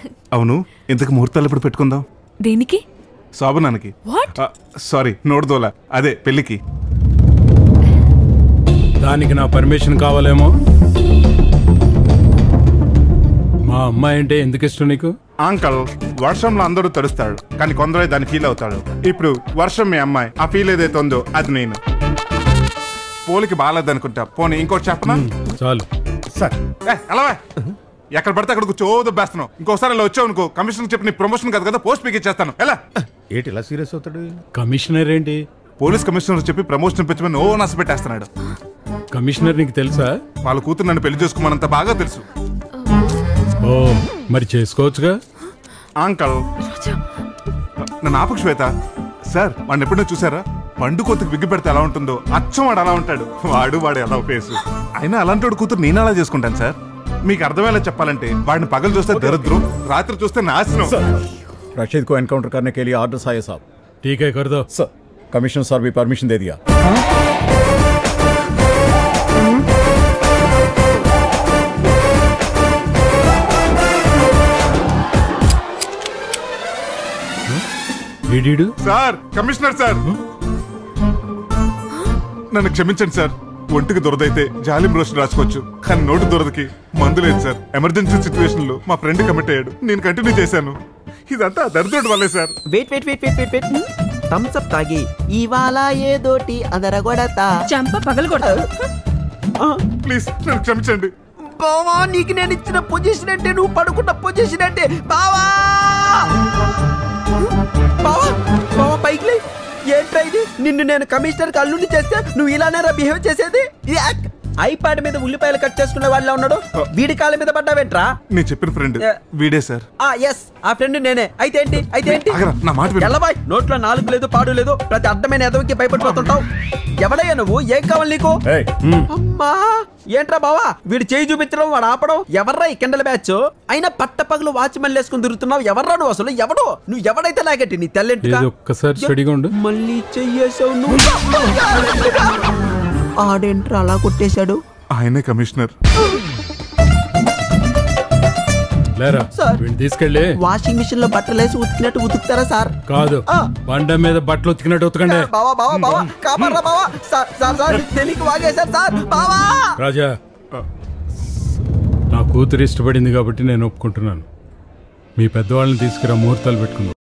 అవును ఇంతకు ముహూర్తాలు ఎప్పుడు పెట్టుకుందాం దేనికి శోభనానికి వాట్ సారీ నోడుదోల అదే పెళ్ళికి దానికి నా పర్మిషన్ కావాలేమో మా అమ్మాయి అంటే ఎందుకు ఇష్టం నీకు అంకల్ వర్షంలో అందరూ తడుస్తాడు కానీ కొందరే దాన్ని ఫీల్ అవుతాడు ఇప్పుడు వర్షం మీ అమ్మాయి ఆ ఫీల్ ఏదైతే ఉందో అది నేను పోలికి బాగాలేదనుకుంటా పోనీ ఇంకోటి చెప్పనా చాలు సార్ ఏ, ఎలా వే? ఎక్కడ పడితే అక్కడ కూర్చో దొబ్బేస్తున్నావు ఇంకోసారి ఇలా వచ్చావు అనుకో కమిషన్ చెప్పి నీ ప్రమోషన్ కాదు కదా పోస్ట్ పీక్ ఇచ్చేస్తాను ఎలా ఏంటి ఇలా సీరియస్ అవుతాడు కమిషనర్ ఏంటి పోలీస్ కమిషనర్ చెప్పి ప్రమోషన్ పెంచమని ఓ నచ్చ పెట్టేస్తున్నాడు కమిషనర్ నీకు తెలుసా వాళ్ళ కూతురు నన్ను పెళ్లి చేసుకోమనంత బాగా తెలుసు ఓ మరి చేసుకోవచ్చుగా అంకల్ నన్ను ఆపకు శ్వేత సార్ వాడిని ఎప్పుడో చూసారా పండు కొత్తకు విగ్గి పెడితే ఎలా ఉంటుందో అచ్చం వాడు అలా ఉంటాడు వాడు వాడు ఎలా ఫేసు అయినా అలాంటి వాడు కూతురు నేను అలా చేసుకుంటాను సార్ మీకు అర్థమయ్యేలా చెప్పాలంటే వాడిని పగలు చూస్తే దరిద్రం రాత్రి చూస్తే నాశనం रशीद को एनकाउंटर करने के लिए ऑर्डर आए साहब ठीक है कर दो सर कमिश्नर सर भी परमिशन दे दिया వీడీడు సార్ కమిషనర్ సార్ నన్ను క్షమించండి సార్ ఒంటికి దురదైతే జాలిం రోషన్ రాసుకోవచ్చు కానీ నోటి దురదకి మందు లేదు సార్ ఎమర్జెన్సీ సిచ్యువేషన్ లో మా ఫ్రెండ్ కమిట్ అయ్యాడు నేను కంటిన్యూ చేశాను ఇదంతా ఆ దరిద్రుడి వల్లే sir wait wait wait wait wait wait Thums Up తాగి ఇవాళ ఏదోటి అదరగొడతా చంప పగలు కొడతావు ప్లీజ్ నన్ను క్షమించండి బావా నీకు నేను ఇచ్చిన పొజిషన్ అంటే నువ్వు పడుకున్న పొజిషన్ అంటే బావా బావా బావా పైకి లే ఏంట్రా ఇది నిన్ను నేను కమిషనర్ అల్లుండి చేస్తే నువ్వు ఇలానేరా బిహేవ్ చేసేది యాక్! ఐపాడ్ మీద ఉల్లిపాయలు కట్ చేసుకునే వాళ్ళ ఉన్నాడు వీడి కాళ్ళ మీద పడ్డావేంట్రా నేను చెప్పిన ఫ్రెండ్ వీడే సార్ ఆ ఎస్ ఆ ఫ్రెండ్ నేనే అయితే ఏంటి అయితే ఏంటి ఆగరా, నా మాట విను. ఎల్లబాయ్ నోట్లో నాలుగు లేదు పాడు లేదు ప్రతి అర్థమైన ఎదవికి భయపడిపోతుంటావు ఎవడయ్యా నువ్వు ఏం కావాలి నీకు ఏయ్, అమ్మా ఏంట్రా బావా వీడు చేయి చూపించడం వాడు ఆపడం ఎవర్రా ఈ కిండల బ్యాచ్ అయినా పట్ట పగలు వాచ్మెన్ వేసుకుని తిరుగుతున్నావు ఎవర్రా నువ్వు అసలు ఎవడు నువ్వు ఎవడైతే లాగట్టి నీ తెల్లంటిగా ఏదో ఒక్కసారి స్టడీగా ఉండు మళ్ళీ చెయ్యేసావు నువ్వు ఆడేంట్రా అలా కొట్టేశాడు ఆయనే కమిషనర్ లేరా సార్. వీడిని తీసుకెళ్ళి వాషింగ్ మిషన్ లో బట్టలు వేసి ఉతికినట్టు ఉతుకుతారా సార్ కాదు ఆ. బండ మీద బట్టలు ఉతికినట్టు ఉతకండి బావా బావా బావా కాపాడరా బావా సార్ సార్ సార్ తెలియక వాగేశారు సార్ బావా రాజా నా కూతురు ఇష్టపడింది కాబట్టి నేను ఒప్పుకుంటున్నాను మీ పెద్దవాళ్ళని తీసుకురా ముహూర్తాలు పెట్టుకుందాం